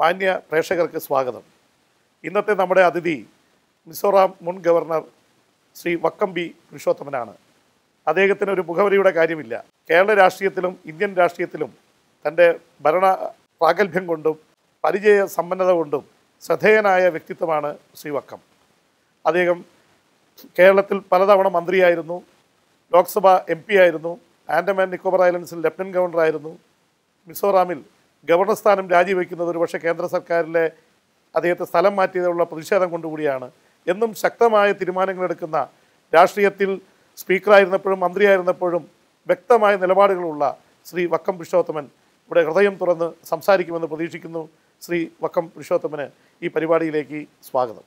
മാന്യ പ്രേക്ഷകർക്ക് സ്വാഗതം ഇന്നത്തെ നമ്മുടെ അതിഥി മിസോറാം മുൻ ഗവർണർ ശ്രീ വക്കംബി പുരുഷോത്തമനാണ് അദ്ദേഹത്തിന് ഒരു മുഖവരിയുടെ കാര്യമില്ല കേരള രാഷ്ട്രീയത്തിലും ഇന്ത്യൻ രാഷ്ട്രീയത്തിലും തൻ്റെ ഭരണ പ്രാഗൽഭ്യം കൊണ്ടും പരിചയ സമ്പന്നത കൊണ്ടും ശ്രദ്ധേയനായ വ്യക്തിത്വമാണ് ശ്രീ വക്കം അദ്ദേഹം കേരളത്തിൽ പലതവണ മന്ത്രിയായിരുന്നു ലോക്സഭ എം പി ആയിരുന്നു ആൻഡമാൻ നിക്കോബർ ഐലൻഡ്സിൽ ലഫ്റ്റനൻറ്റ് ഗവർണറായിരുന്നു മിസോറാമിൽ ഗവർണർ സ്ഥാനം രാജിവെക്കുന്നത് ഒരുപക്ഷെ കേന്ദ്ര സർക്കാരിലെ അദ്ദേഹത്തെ സ്ഥലം മാറ്റിയതിലുള്ള പ്രതിഷേധം കൊണ്ടുകൂടിയാണ് എന്നും ശക്തമായ തീരുമാനങ്ങളെടുക്കുന്ന രാഷ്ട്രീയത്തിൽ സ്പീക്കറായിരുന്നപ്പോഴും മന്ത്രിയായിരുന്നപ്പോഴും വ്യക്തമായ നിലപാടുകളുള്ള ശ്രീ വക്കം പുരുഷോത്തമൻ ഇവിടെ ഹൃദയം തുറന്ന് സംസാരിക്കുമെന്ന് പ്രതീക്ഷിക്കുന്നു ശ്രീ വക്കം പുരുഷോത്തമന് ഈ പരിപാടിയിലേക്ക് സ്വാഗതം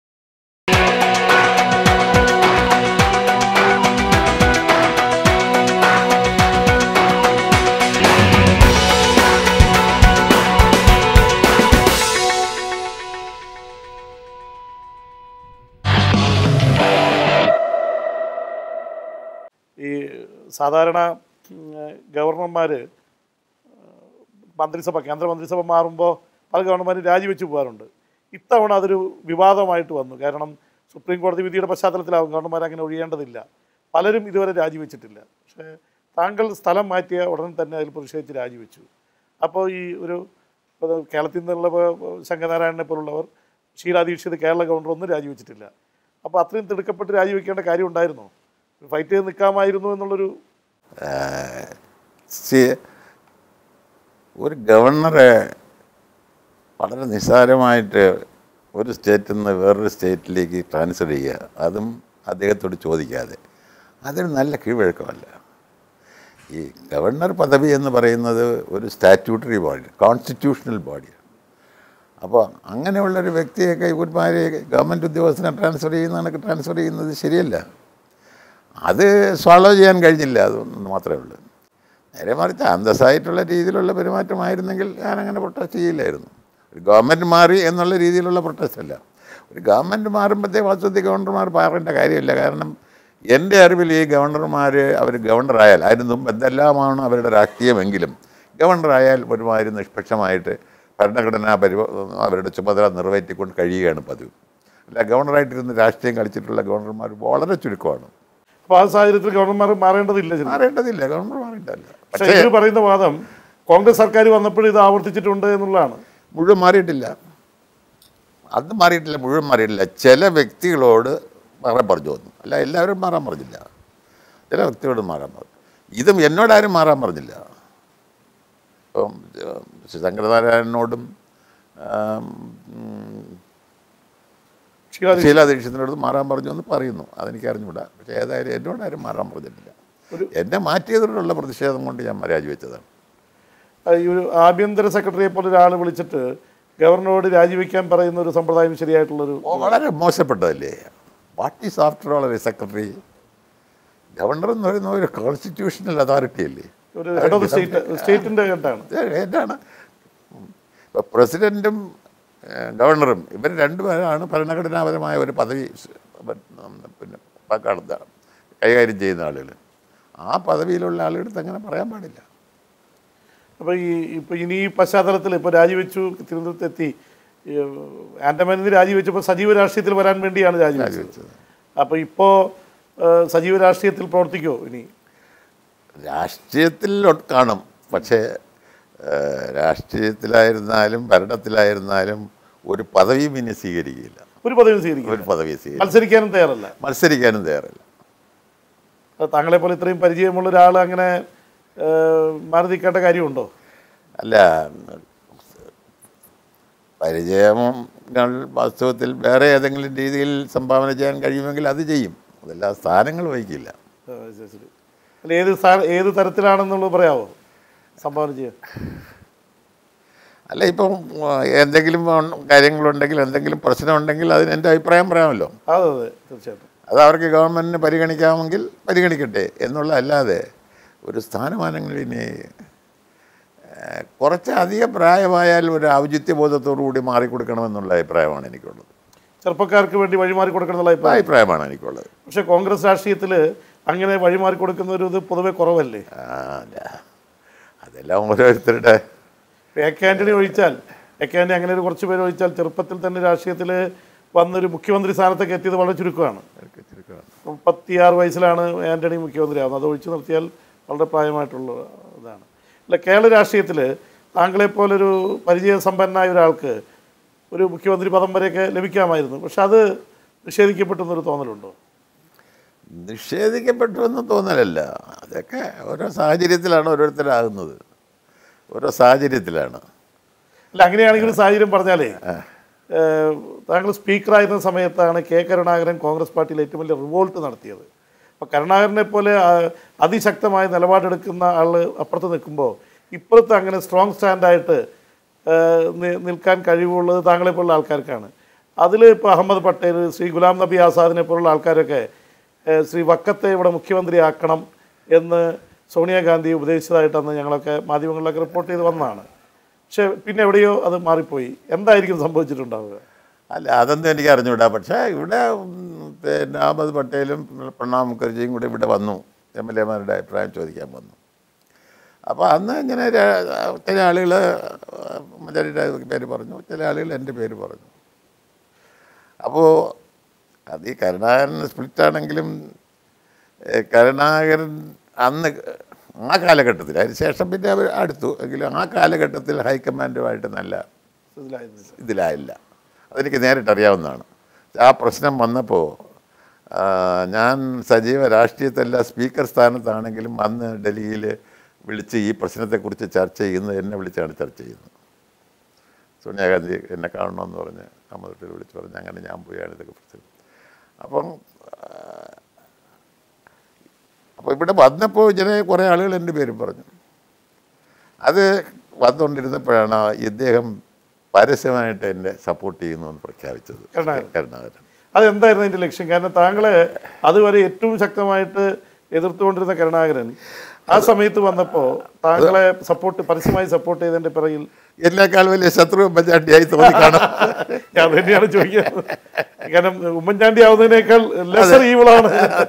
ഈ സാധാരണ ഗവർണർമാർ മന്ത്രിസഭ കേന്ദ്ര മന്ത്രിസഭ മാറുമ്പോൾ പല ഗവർണർമാരും രാജിവെച്ച് പോകാറുണ്ട് ഇത്തവണ അതൊരു വിവാദമായിട്ട് വന്നു കാരണം സുപ്രീം കോടതി വിധിയുടെ പശ്ചാത്തലത്തിലാവും ഗവർണർമാർ അങ്ങനെ ഒഴിയേണ്ടതില്ല പലരും ഇതുവരെ രാജിവെച്ചിട്ടില്ല പക്ഷേ താങ്കൾ സ്ഥലം മാറ്റിയ ഉടനെ തന്നെ അതിൽ പ്രതിഷേധിച്ച് രാജിവെച്ചു അപ്പോൾ ഈ ഒരു ഇപ്പോൾ കേരളത്തിൽ നിന്നുള്ള ഇപ്പോൾ ശങ്കരനാരായണനെ പോലുള്ളവർ ഷീലാ ദീക്ഷിത് കേരള ഗവർണർ ഒന്നും രാജിവെച്ചിട്ടില്ല അപ്പോൾ അത്രയും തിടുക്കപ്പെട്ട് രാജിവെക്കേണ്ട കാര്യം ഉണ്ടായിരുന്നോ ഫൈറ്റ് ചെയ്ത് നിൽക്കാമായിരുന്നു എന്നുള്ളൊരു സി- ഒരു ഗവർണറെ വളരെ നിസ്സാരമായിട്ട് ഒരു സ്റ്റേറ്റിൽ നിന്ന് വേറൊരു സ്റ്റേറ്റിലേക്ക് ട്രാൻസ്ഫർ ചെയ്യുക അതും അദ്ദേഹത്തോട് ചോദിക്കാതെ അതൊരു നല്ല കീഴ്വഴക്കമല്ല ഈ ഗവർണർ പദവി എന്ന് പറയുന്നത് ഒരു സ്റ്റാറ്റ്യൂട്ടറി ബോഡി കോൺസ്റ്റിറ്റ്യൂഷണൽ ബോഡിയാണ് അപ്പോൾ അങ്ങനെയുള്ളൊരു വ്യക്തിയൊക്കെ ഇവന്മാരെ ഗവൺമെൻറ് ഉദ്യോഗസ്ഥനെ ട്രാൻസ്ഫർ ചെയ്യുന്നതൊക്കെ ട്രാൻസ്ഫർ ചെയ്യുന്നത് ശരിയല്ല അത് സ്വാളോ ചെയ്യാൻ കഴിഞ്ഞില്ല അതൊന്നും മാത്രമേ ഉള്ളൂ നേരെ മറിച്ച് അന്തസ്സായിട്ടുള്ള രീതിയിലുള്ള പെരുമാറ്റമായിരുന്നെങ്കിൽ ഞാനങ്ങനെ പ്രൊട്ടസ്റ്റ് ചെയ്യില്ലായിരുന്നു ഒരു ഗവൺമെൻറ് മാറി എന്നുള്ള രീതിയിലുള്ള പ്രൊട്ടസ്റ്റ് അല്ല ഒരു ഗവൺമെൻറ് മാറുമ്പോഴത്തേ വാസ്തവത്തിൽ ഗവർണർമാർ പറയേണ്ട കാര്യമില്ല കാരണം എൻ്റെ അറിവിൽ ഈ ഗവർണർമാർ അവർ ഗവർണറായാൽ അതിന് മുമ്പ് എന്തെല്ലാമാണ് അവരുടെ രാഷ്ട്രീയമെങ്കിലും ഗവർണറായാൽ ഒരുമാതിരി നിഷ്പക്ഷമായിട്ട് ഭരണഘടനാ പരിവ അവരുടെ ചുമതല നിറവേറ്റിക്കൊണ്ട് കഴിയുകയാണ് പതിവ് അല്ല ഗവർണറായിട്ടിരുന്ന് രാഷ്ട്രീയം കളിച്ചിട്ടുള്ള ഗവർണർമാർ വളരെ ചുരുക്കമാണ് അപ്പോൾ ആ സാഹചര്യത്തിൽ ഗവർണർമാർ മാറേണ്ടതില്ല ശരി മാറേണ്ടതില്ല ഗവർണർ മാറേണ്ടതല്ല പക്ഷേ ഇവർ പറയുന്ന വാദം കോൺഗ്രസ് സർക്കാർ വന്നപ്പോൾ ഇത് ആവർത്തിച്ചിട്ടുണ്ട് എന്നുള്ളതാണ് മുഴുവൻ മാറിയിട്ടില്ല അത് മാറിയിട്ടില്ല മുഴുവൻ മാറിയിട്ടില്ല ചില വ്യക്തികളോട് മാറാൻ പറഞ്ഞു വന്നു അല്ല എല്ലാവരും മാറാൻ പറഞ്ഞില്ല ചില വ്യക്തികളോട് മാറാൻ പറഞ്ഞു ഇതും എന്നോടാരും മാറാൻ പറഞ്ഞില്ല ഇപ്പം ഏഹ്, ശങ്കരനാരായണനോടും ആം, ഉം, ഷീലാ ദീക്ഷിത് ശീലാ ദീക്ഷിതിനോട് മാറാൻ പറഞ്ഞു എന്ന് പറയുന്നു അതെനിക്ക് അറിഞ്ഞുകൂടാ പക്ഷേ ഏതായാലും എന്നോടാരും മാറാൻ പറഞ്ഞിട്ടില്ല എന്നെ മാറ്റിയതിലുള്ള പ്രതിഷേധം കൊണ്ട് ഞാൻ രാജിവെച്ചതാണ് ഈ ഒരു ആഭ്യന്തര സെക്രട്ടറിയെ പോലെ ഒരാൾ വിളിച്ചിട്ട് ഗവർണറോട് രാജിവെക്കാൻ പറയുന്ന ഒരു സമ്പ്രദായം ശരിയായിട്ടുള്ളൊരു ഓ, വളരെ മോശപ്പെട്ടതല്ലേ വാട്ട് ഈസ് ആഫ്റ്റർ ഓൾ ഒരു സെക്രട്ടറി ഗവർണർ എന്ന് പറയുന്ന ഒരു കോൺസ്റ്റിറ്റ്യൂഷണൽ അതോറിറ്റി അല്ലേ ഒരു ഹെഡ് ഓഫ് സ്റ്റേറ്റ് സ്റ്റേറ്റിൻ്റെ ഹെഡാണ് ഏതാണ് ഇപ്പോൾ പ്രസിഡൻറ്റും ഏഹ്, ഗവർണറും ഇവർ രണ്ടുപേരാണ് ഭരണഘടനാപരമായ ഒരു പദവി സ് ഉം, പിന്നെ കടന്ന കൈകാര്യം ചെയ്യുന്ന ആളുകൾ ആ പദവിയിലുള്ള ആളുകൾക്ക് അങ്ങനെ പറയാൻ പാടില്ല അപ്പോൾ ഈ ഇപ്പോൾ ഇനി ഈ പശ്ചാത്തലത്തിൽ ഇപ്പോൾ രാജിവെച്ചു തിരുവനന്തപുരത്തെത്തി ഈ, ആൻഡമാനിൽ നിന്ന് രാജിവെച്ചപ്പോൾ സജീവ രാഷ്ട്രീയത്തിൽ വരാൻ വേണ്ടിയാണ് രാജിവെച്ചത് രാജിവെച്ചത് അപ്പോൾ ഇപ്പോൾ സജീവ രാഷ്ട്രീയത്തിൽ പ്രവർത്തിക്കുമോ ഇനി രാഷ്ട്രീയത്തിൽ ഒട്ട് കാണും പക്ഷേ ഏഹ്, രാഷ്ട്രീയത്തിലായിരുന്നാലും ഭരണത്തിലായിരുന്നാലും ഒരു പദവിയും ഇനി സ്വീകരിക്കില്ല ഒരു പദവി സ്വീകരിക്കും ഒരു പദവി സ്വീകരിക്കും മത്സരിക്കാനും തയ്യാറല്ല മത്സരിക്കാനും തയ്യാറല്ല അത് താങ്കളെ പോലെ ഇത്രയും പരിചയമുള്ള ഒരാൾ അങ്ങനെ ഏഹ്, മാറി നിൽക്കേണ്ട കാര്യമുണ്ടോ അല്ല പരിചയങ്ങൾ വാസ്തവത്തിൽ വേറെ ഏതെങ്കിലും രീതിയിൽ സംഭാവന ചെയ്യാൻ കഴിയുമെങ്കിൽ അത് ചെയ്യും അതെല്ലാ സ്ഥാനങ്ങൾ വഹിക്കില്ല ആ, ശരി, ശരി. അല്ല ഏത് സ്ഥാന ഏത് തരത്തിലാണെന്നുള്ളത് പറയാമോ സംഭാവന ചെയ്യാൻ അല്ല ഇപ്പം ആ, എന്തെങ്കിലും ഉൺ- കാര്യങ്ങളുണ്ടെങ്കിൽ എന്തെങ്കിലും പ്രശ്നമുണ്ടെങ്കിൽ അതിന് എൻ്റെ അഭിപ്രായം പറയാമല്ലോ അതെ അതെ തീർച്ചയായിട്ടും അത് അവർക്ക് ഗവൺമെൻറ്റിന് പരിഗണിക്കാമെങ്കിൽ പരിഗണിക്കട്ടെ എന്നുള്ള അല്ലാതെ ഒരു സ്ഥാനമാനങ്ങൾ ഇനി ഏഹ്, കുറച്ച് അധികം പ്രായമായാൽ ഒരു ഔചിത്യബോധത്തോടു കൂടി മാറിക്കൊടുക്കണമെന്നുള്ള അഭിപ്രായമാണ് എനിക്കുള്ളത് ചെറുപ്പക്കാർക്ക് വേണ്ടി വഴിമാറി കൊടുക്കണം എന്നുള്ള അഭിപ്രായം അഭിപ്രായമാണ് എനിക്കുള്ളത് പക്ഷേ കോൺഗ്രസ് രാഷ്ട്രീയത്തിൽ അങ്ങനെ വഴിമാറി കൊടുക്കുന്ന ഒരു ഇത് പൊതുവെ കുറവല്ലേ ആ, അല്ല. അതെല്ലാം ഓരോരുത്തരുടെ എ കെ ആന്റണി ഒഴിച്ചാൽ ഒക്കെ തന്നെ അങ്ങനെ ഒരു കുറച്ച് പേര് ഒഴിച്ചാൽ ചെറുപ്പത്തിൽ തന്നെ രാഷ്ട്രീയത്തിൽ വന്നൊരു മുഖ്യമന്ത്രി സ്ഥാനത്തൊക്കെ എത്തിയത് വളരെ ചുരുക്കമാണ് മുപ്പത്തിയാറ് വയസ്സിലാണ് ആൻ്റണി മുഖ്യമന്ത്രിയാവുന്നത് അത് ഒഴിച്ചു നിർത്തിയാൽ വളരെ പ്രായമായിട്ടുള്ള ഇതാണ് അല്ല കേരള രാഷ്ട്രീയത്തിൽ താങ്കളെപ്പോലൊരു പരിചയസമ്പന്നനായ ഒരാൾക്ക് ഒരു മുഖ്യമന്ത്രി പദം വരെയൊക്കെ ലഭിക്കാമായിരുന്നു പക്ഷെ അത് നിഷേധിക്കപ്പെട്ടെന്നൊരു തോന്നലുണ്ടോ നിഷേധിക്കപ്പെട്ടു എന്ന് തോന്നലല്ല അതൊക്കെ ഓരോ സാഹചര്യത്തിലാണ് ഓരോരുത്തരാകുന്നത് ഓരോ സാഹചര്യത്തിലാണ് അല്ല അങ്ങനെയാണെങ്കിൽ ഒരു സാഹചര്യം പറഞ്ഞാലേ ഏഹ്, താങ്കൾ സ്പീക്കറായിരുന്ന സമയത്താണ് കെ കരുണാകരൻ കോൺഗ്രസ് പാർട്ടിയിൽ ഏറ്റവും വലിയ റിവോൾട്ട് നടത്തിയത് അപ്പോൾ കരുണാകരനെ പോലെ ആ, അതിശക്തമായ നിലപാടെടുക്കുന്ന ആൾ അപ്പുറത്ത് നിൽക്കുമ്പോൾ ഇപ്പുറത്ത് അങ്ങനെ സ്ട്രോങ് സ്റ്റാൻഡായിട്ട് ഏഹ്, നി- നിൽക്കാൻ കഴിവുള്ളത് താങ്കളെ പോലുള്ള ആൾക്കാർക്കാണ് അതിൽ ഇപ്പോൾ അഹമ്മദ് പട്ടേൽ ശ്രീ ഗുലാം നബി ആസാദിനെ പോലുള്ള ആൾക്കാരൊക്കെ ഏഹ്, ശ്രീ വക്കത്തെ ഇവിടെ മുഖ്യമന്ത്രിയാക്കണം എന്ന് സോണിയാഗാന്ധി ഉപദേശിച്ചതായിട്ട് അന്ന് ഞങ്ങളൊക്കെ മാധ്യമങ്ങളിലൊക്കെ റിപ്പോർട്ട് ചെയ്ത് വന്നതാണ് പക്ഷെ പിന്നെ എവിടെയോ അത് മാറിപ്പോയി എന്തായിരിക്കും സംഭവിച്ചിട്ടുണ്ടാവുക അല്ല അതൊന്നും എനിക്ക് അറിഞ്ഞൂടാ പക്ഷേ ഇവിടെ ഉം, പിന്നെ അഹമ്മദ് പട്ടേലും പ്രണാബ് മുഖർജിയും കൂടെ ഇവിടെ വന്നു എം എൽ എമാരുടെ അഭിപ്രായം ചോദിക്കാൻ വന്നു അപ്പോൾ അന്ന് ഇങ്ങനെ ര- ചില ആളുകൾ മലയാളിയുടെ പേര് പറഞ്ഞു ചില ആളുകൾ എൻ്റെ പേര് പറഞ്ഞു അപ്പോൾ അത് ഈ കരുണാകരൻ സ്പ്ലിറ്റ് ആണെങ്കിലും ഏ, കരുണാകരൻ അന്ന് ആ കാലഘട്ടത്തിൽ അതിന് ശേഷം പിന്നെ അവർ അടുത്തു എങ്കിലും ആ കാലഘട്ടത്തിൽ ഹൈക്കമാൻഡുമായിട്ട് നല്ല മനസ്സിലായിരുന്നില്ല ഇതിലായില്ല അതെനിക്ക് നേരിട്ട് അറിയാവുന്നതാണ് ആ പ്രശ്നം വന്നപ്പോൾ ആ, ഞാൻ സജീവ രാഷ്ട്രീയത്തല്ല സ്പീക്കർ സ്ഥാനത്താണെങ്കിലും അന്ന് ഡൽഹിയിൽ വിളിച്ച് ഈ പ്രശ്നത്തെക്കുറിച്ച് ചർച്ച ചെയ്യുന്നത് എന്നെ വിളിച്ചാണ് ചർച്ച ചെയ്യുന്നത് സോണിയാഗാന്ധി എന്നെ കാണണമെന്ന് പറഞ്ഞ് അമ്മതൊട്ടിൽ വിളിച്ച് പറഞ്ഞ് അങ്ങനെ ഞാൻ പോയാണ് ഇതൊക്കെ പ്രശ്നം അപ്പം അപ്പോൾ ഇവിടെ വന്നപ്പോൾ ഇങ്ങനെ കുറേ ആളുകൾ എൻ്റെ പേരും പറഞ്ഞു അത് വന്നുകൊണ്ടിരുന്നപ്പോഴാണ് ഇദ്ദേഹം പരസ്യമായിട്ട് എന്നെ സപ്പോർട്ട് ചെയ്യുന്നു എന്ന് പ്രഖ്യാപിച്ചത് കരുണാകരൻ. കരുണാകരൻ അതെന്തായിരുന്നു അതിന്റെ ലക്ഷ്യം കാരണം താങ്കളെ അതുവരെ ഏറ്റവും ശക്തമായിട്ട് എതിർത്തുകൊണ്ടിരുന്ന കരുണാകരൻ ആ സമയത്ത് വന്നപ്പോൾ താങ്കളെ സപ്പോർട്ട് പരസ്യമായി സപ്പോർട്ട് ചെയ്തതിന്റെ പിറകിൽ എന്നേക്കാൾ വലിയ ശത്രു ഉമ്മൻചാണ്ടിയായി തോന്നിക്കാണും ഞാൻ അത് തന്നെയാണ് ചോദിക്കുന്നത് കാരണം ഉമ്മൻചാണ്ടി ആവുന്നതിനേക്കാൾ ലെസർ ഈവിളാണ്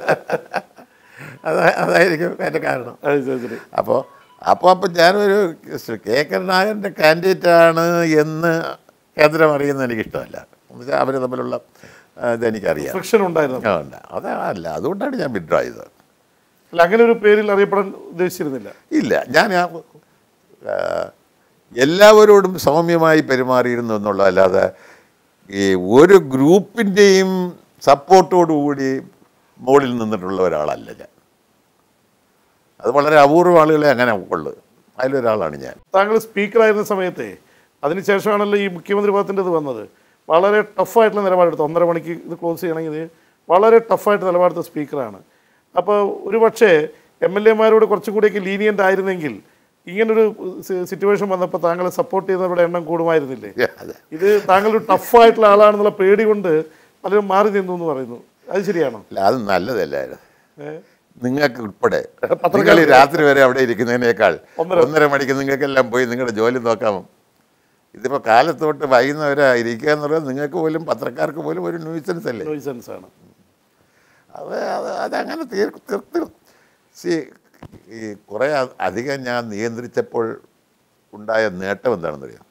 അതാ അതായിരിക്കും എൻ്റെ കാരണം അത് ശരി, ശരി. അപ്പോൾ അപ്പോൾ അപ്പം ഞാനൊരു കെ കരുണാകരൻ്റെ കാൻഡിഡേറ്റാണ് എന്ന് കേന്ദ്രം അറിയുന്നത് എനിക്കിഷ്ടമല്ല എന്നുവെച്ചാൽ അവർ തമ്മിലുള്ള ആ, ഇതെനിക്കറിയാം ഫ്രിക്ഷൻ ഉണ്ടായിരുന്നു ആ, ഉണ്ട് അതല്ല അതുകൊണ്ടാണ് ഞാൻ വിഡ്രോ ചെയ്തത് അല്ല അങ്ങനെ ഒരു പേരിൽ അറിയപ്പെടാൻ ഉദ്ദേശിച്ചിരുന്നില്ല ഇല്ല ഞാൻ ആ, ആ, എല്ലാവരോടും സൗമ്യമായി പെരുമാറിയിരുന്നു എന്നുള്ളതല്ലാതെ ഈ ഒരു ഗ്രൂപ്പിൻ്റെയും സപ്പോർട്ടോടുകൂടി മുകളിൽ നിന്നിട്ടുള്ള ഒരാളല്ല ഞാൻ അത് വളരെ അപൂർവ ആളുകളെ അങ്ങനെ ഉള്ളു അതിലൊരാളാണ് ഞാൻ താങ്കൾ സ്പീക്കറായിരുന്ന സമയത്തെ അതിനുശേഷമാണല്ലോ ഈ മുഖ്യമന്ത്രി പദത്തിൻ്റെ ഇത് വന്നത് വളരെ ടഫായിട്ടുള്ള നിലപാടെടുത്തു ഒന്നര മണിക്ക് ഇത് ക്ലോസ് ചെയ്യണമെങ്കിൽ വളരെ ടഫായിട്ട് നിലപാടെടുത്ത സ്പീക്കറാണ് അപ്പോൾ ഒരു പക്ഷേ എം എൽ എമാരോട് കുറച്ചും കൂടിയൊക്കെ ലീനിയൻ്റ് ആയിരുന്നെങ്കിൽ ഇങ്ങനൊരു സിറ്റുവേഷൻ വന്നപ്പോൾ താങ്കളെ സപ്പോർട്ട് ചെയ്യുന്നവരുടെ എണ്ണം കൂടുമായിരുന്നില്ലേ അതെ ഇത് താങ്കൾ ഒരു ടഫായിട്ടുള്ള ആളാണെന്നുള്ള പേടി കൊണ്ട് പലരും മാറി നിന്നു എന്ന് പറയുന്നു അത് ശരിയാണോ അല്ല അത് നല്ലതല്ലായിരുന്നു ഏ? നിങ്ങൾക്ക് ഉൾപ്പെടെ പത്രക്കാർക്ക് നിങ്ങൾ ഈ രാത്രി വരെ അവിടെ ഇരിക്കുന്നതിനേക്കാൾ ഒന്നര. ഒന്നര മണിക്ക് നിങ്ങൾക്കെല്ലാം പോയി നിങ്ങളുടെ ജോലി നോക്കാമോ ഇതിപ്പോൾ കാലത്തോട്ട് വൈകുന്നവരെ ഇരിക്കുക എന്ന് പറയുന്നത് നിങ്ങൾക്ക് പോലും പത്രക്കാർക്ക് പോലും ഒരു ന്യൂസൻസ് അല്ലേ നോയ്സൻസ് ആണ് അത് അത് അതങ്ങനെ തീർ തീർത്ത് സി ഈ കുറേ അ- അധികം ഞാൻ നിയന്ത്രിച്ചപ്പോൾ ഉണ്ടായ നേട്ടം എന്താണെന്നറിയാം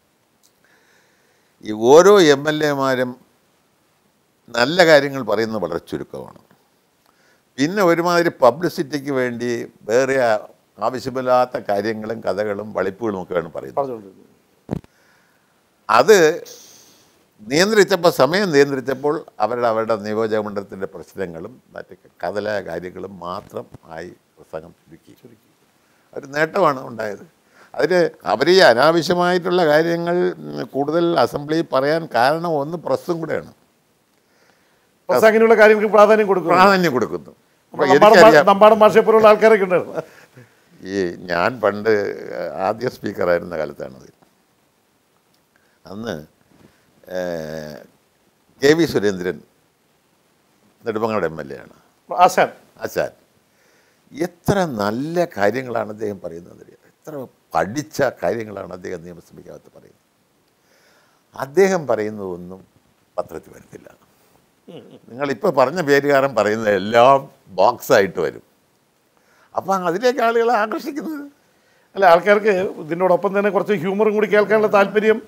ഈ ഓരോ എം എൽ എമാരും നല്ല കാര്യങ്ങൾ പറയുന്നത് വളരെ ചുരുക്കമാണ് പിന്നെ ഒരുമാതിരി പബ്ലിസിറ്റിക്ക് വേണ്ടി വേറെ ആ- ആവശ്യമില്ലാത്ത കാര്യങ്ങളും കഥകളും വളിപ്പുകളും ഒക്കെയാണ് പറയുന്നത് പറഞ്ഞുകൊണ്ടിരുന്നത് അത് നിയന്ത്രിച്ചപ്പോൾ സമയം നിയന്ത്രിച്ചപ്പോൾ അവരുടെ അവരുടെ നിയോജക മണ്ഡലത്തിൻ്റെ പ്രശ്നങ്ങളും മറ്റ് കഥലായ കാര്യങ്ങളും മാത്രം ആയി പ്രസംഗം ചുരുക്കി ഒരു നേട്ടമാണ് ഉണ്ടായത് അതിന് അവർ ഈ അനാവശ്യമായിട്ടുള്ള കാര്യങ്ങൾ ഉം, കൂടുതൽ അസംബ്ലിയിൽ പറയാൻ കാരണം ഒന്ന് പ്രസ്സും കൂടെയാണ് പക്ഷേ അങ്ങനെയുള്ള കാര്യങ്ങൾക്ക് പ്രാധാന്യം കൊടുക്കുന്നു പ്രാധാന്യം കൊടുക്കുന്നു അപ്പോൾ നമ്പാടം എനിക്കറിയാം നമ്പാടം ഭാഷയെ പോലുള്ള ആൾക്കാരൊക്കെ ഉണ്ടായിരുന്നു ഈ ഞാൻ പണ്ട് ആദ്യ സ്പീക്കറായിരുന്ന കാലത്താണത് അന്ന് ഏഹ്, K V Surendran Nedumangad M L A ആണ് ആശാൻ ആശാൻ എത്ര നല്ല കാര്യങ്ങളാണ് അദ്ദേഹം പറയുന്നത് എത്ര പഠിച്ച കാര്യങ്ങളാണ് അദ്ദേഹം നിയമസഭയ്ക്കകത്ത് പറയുന്നത് അദ്ദേഹം പറയുന്നതൊന്നും പത്രത്തിൽ വരത്തില്ല നിങ്ങളിപ്പോൾ പറഞ്ഞ പേരുകാരൻ പറയുന്നത് എല്ലാം ബോക്സായിട്ട് വരും അപ്പം അതിലേക്ക് ആളുകളെ ആകർഷിക്കുന്നത് അല്ല ആൾക്കാർക്ക് ഇതിനോടൊപ്പം തന്നെ കുറച്ച് ഹ്യൂമറും കൂടി കേൾക്കാനുള്ള താല്പര്യം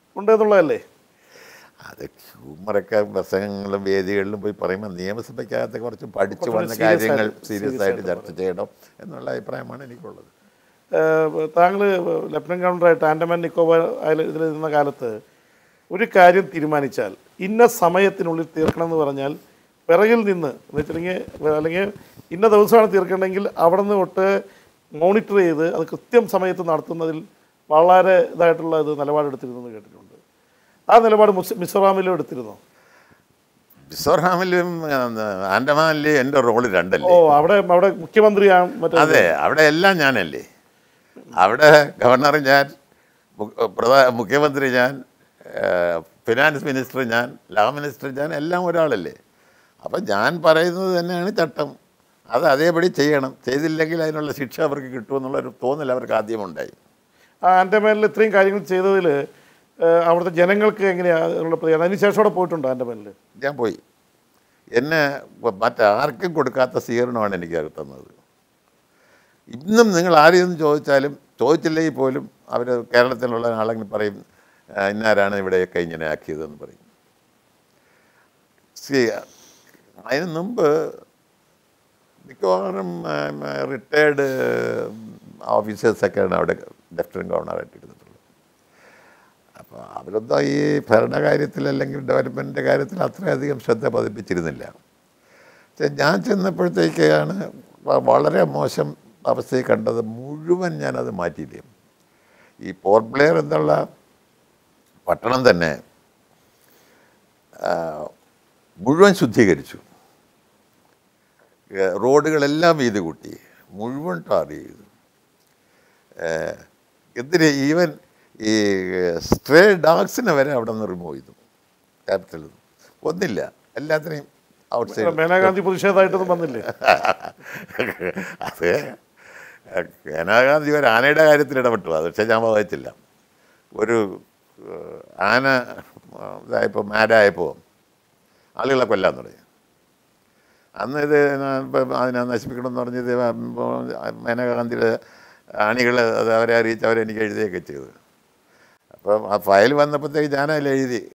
ഉണ്ട് എന്നുള്ളതല്ലേ അത് ഹ്യൂമറൊക്കെ പ്രസംഗങ്ങളിലും വേദികളിലും പോയി പറയുമ്പോൾ നിയമസഭയ്ക്കകത്ത് കുറച്ച് പഠിച്ചു കുറച്ചുകൂടി വന്ന serious കാര്യങ്ങൾ ആയിട്ട്- സീരിയസ് serious ആയിട്ട് ആയിട്ട് ചർച്ച ചെയ്യണം എന്നുള്ള അഭിപ്രായമാണ് എനിക്കുള്ളത് താങ്കൾ ലഫ്റ്റനന്റ് ഗവർണറായിട്ട് ആൻഡമാൻ നിക്കോബാർ അയൽ ഇതിൽ നിന്ന കാലത്ത് ഒരു കാര്യം തീരുമാനിച്ചാൽ ഇന്ന സമയത്തിനുള്ളിൽ തീർക്കണം എന്ന് പറഞ്ഞാൽ പിറകിൽ നിന്ന് എന്ന് വെച്ചിട്ടുണ്ടെങ്കിൽ അല്ലെങ്കിൽ ഇന്ന ദിവസമാണ് തീർക്കണമെങ്കിൽ അവിടെ നിന്ന് തൊട്ട് മോണിറ്റർ ചെയ്ത് അത് കൃത്യം സമയത്ത് നടത്തുന്നതിൽ വളരെ ഇതായിട്ടുള്ള ഇത് നിലപാടെടുത്തിരുന്നു എന്ന് കേട്ടിട്ടുണ്ട് ആ നിലപാട് മുസ് മിസോറാമിലും എടുത്തിരുന്നു മിസോറാമിലും ആൻഡമാനിലും എൻ്റെ റോള് രണ്ടല്ലേ ഓ അവിടെ അവിടെ മുഖ്യമന്ത്രിയാണ് മറ്റേ അതെ അവിടെ എല്ലാം ഞാനല്ലേ അവിടെ ഗവർണർ ഞാൻ മു- പ്രധാ മുഖ്യമന്ത്രി ഞാൻ ഏഹ്, ഫിനാൻസ് മിനിസ്റ്റർ ഞാൻ ലാ മിനിസ്റ്റർ ഞാൻ എല്ലാം ഒരാളല്ലേ അപ്പം ഞാൻ പറയുന്നത് തന്നെയാണ് ചട്ടം അത് അതേപടി ചെയ്യണം ചെയ്തില്ലെങ്കിൽ അതിനുള്ള ശിക്ഷ അവർക്ക് കിട്ടുമെന്നുള്ളൊരു തോന്നൽ അവർക്ക് ആദ്യം ഉണ്ടായി ആ ആൻഡമാനിൽ ഇത്രയും കാര്യങ്ങൾ ചെയ്തതിൽ അവിടുത്തെ ജനങ്ങൾക്ക് എങ്ങനെയാണ് അതിനുള്ള പ്രതികരണം അതിനുശേഷം അവിടെ പോയിട്ടുണ്ടോ ആൻഡമാനിൽ ഞാൻ പോയി എന്നെ മറ്റാർക്കും കൊടുക്കാത്ത സ്വീകരണമാണ് എനിക്ക് തന്നത് ഇന്നും നിങ്ങൾ ആരെയൊന്നും ചോദിച്ചാലും ചോദിച്ചില്ലെങ്കിൽ പോലും അവർ കേരളത്തിലുള്ള ആളെങ്കിൽ പറയും "ആ, ഇന്നാരാണ് ഇവിടെയൊക്കെ ഇങ്ങനെ ആക്കിയതെന്ന് പറയും സി അതിന് മുമ്പ് മിക്കവാറും റിട്ടയർഡ് ഓഫീസേഴ്സൊക്കെയാണ് അവിടെ ലഫ്റ്റനൻറ്റ് ഗവർണറായിട്ട് എടുത്തിട്ടുള്ളത് അപ്പോൾ അവരൊന്നും ഈ ഭരണകാര്യത്തിൽ അല്ലെങ്കിൽ ഡെവലപ്മെൻറ്റിൻ്റെ കാര്യത്തിൽ അത്രയധികം ശ്രദ്ധ പതിപ്പിച്ചിരുന്നില്ല പക്ഷേ ഞാൻ ചെന്നപ്പോഴത്തേക്കാണ് വ- വളരെ മോശം അവസ്ഥയിൽ കണ്ടത് മുഴുവൻ ഞാനത് മാറ്റിയില്ലേ ഈ പോർട്ട് ബ്ലെയർ എന്നുള്ള പട്ടണം തന്നെ ആ, മുഴുവൻ ശുദ്ധീകരിച്ചു ഏ, റോഡുകളെല്ലാം വീതി കൂട്ടി മുഴുവൻ ടാർ ചെയ്തു ഏ, എന്തിന് ഈവൻ ഈ സ്ട്രേ ഡോഗ്സിനെ വരെ അവിടെ നിന്ന് റിമൂവ് ചെയ്തു ക്യാപിറ്റലിൽ നിന്ന് ഒന്നില്ല എല്ലാത്തിനെയും ഔട്ട് സൈഡ് മേനാഗാന്ധി പ്രതിഷേധമായിട്ടൊന്നും വന്നില്ലേ അത് ഗാന്ധി ഒരു ആനയുടെ കാര്യത്തിൽ ഇടപെട്ടു അത് പക്ഷേ ഞാൻ വായിച്ചില്ല ഒരു ഏഹ്, ആന ഇതായപ്പോൾ മാഡായപ്പോൾ ആളുകളെ കൊല്ലാൻ തുടങ്ങി അന്ന് ഇത് ഞാൻ ഇപ്പം അതിനെ നശിപ്പിക്കണമെന്ന് പറഞ്ഞത് മേനകാഗാന്ധിയുടെ ആണികൾ അത് അവരെ അറിയിച്ച് അവരെനിക്ക് എഴുതിയൊക്കെ ചെയ്തു അപ്പം ആ ഫയൽ വന്നപ്പോഴത്തേക്ക് ഞാനതിൽ എഴുതി